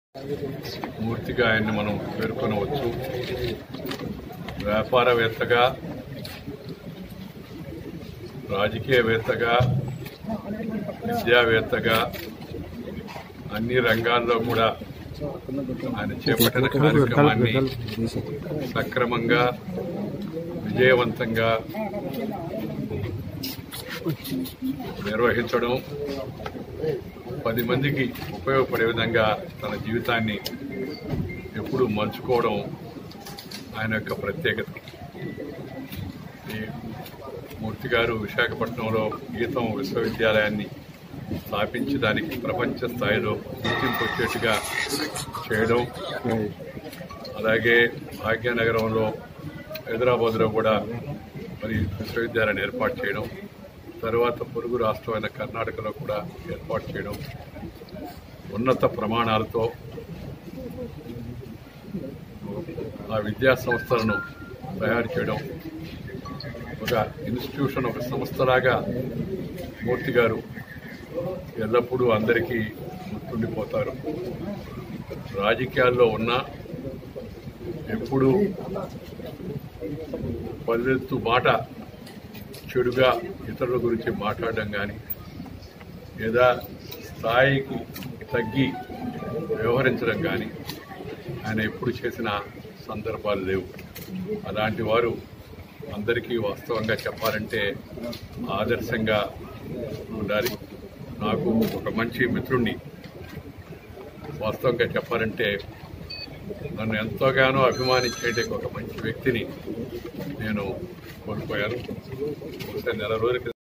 మూర్తిగా ఆయన్ని మనం పేర్కొనవచ్చు వ్యాపారవేత్తగా రాజకీయవేత్తగా విద్యావేత్తగా అన్ని రంగాల్లో కూడా ఆయన చేపట్టిన కార్యక్రమాన్ని సక్రమంగా విజయవంతంగా నిర్వహించడం పది మందికి ఉపయోగపడే విధంగా తన జీవితాన్ని ఎప్పుడూ మలుచుకోవడం ఆయన యొక్క ప్రత్యేకత ఈ మూర్తి గారు విశాఖపట్నంలో గీతం విశ్వవిద్యాలయాన్ని స్థాపించి దానికి ప్రపంచ స్థాయిలో గుర్తింపు వచ్చేట్టుగా చేయడం అలాగే భాగ్యనగరంలో హైదరాబాద్లో కూడా మరి విశ్వవిద్యాలయాన్ని ఏర్పాటు చేయడం తర్వాత పొరుగు రాష్ట్రమైన కర్ణాటకలో కూడా ఏర్పాటు చేయడం ఉన్నత ప్రమాణాలతో ఆ విద్యా సంస్థలను తయారు చేయడం ఒక ఇన్స్టిట్యూషన్ ఒక సంస్థలాగా మూర్తి గారు ఎల్లప్పుడూ అందరికీ గుర్తుండిపోతారు రాజకీయాల్లో ఉన్న ఎప్పుడూ పల్లెత్తు మాట చెడుగా ఇతరుల గురించి మాట్లాడడం కానీ లేదా స్థాయికి తగ్గి వ్యవహరించడం కానీ ఆయన ఎప్పుడు చేసిన సందర్భాలు లేవు అలాంటి వారు అందరికీ వాస్తవంగా చెప్పాలంటే ఆదర్శంగా ఉండాలి నాకు ఒక మంచి మిత్రుణ్ణి వాస్తవంగా చెప్పాలంటే నన్ను ఎంతోగానో అభిమానించే ఒక మంచి వ్యక్తిని నేను కోల్పోయాను బహుశా నెల రోజుల క్రితం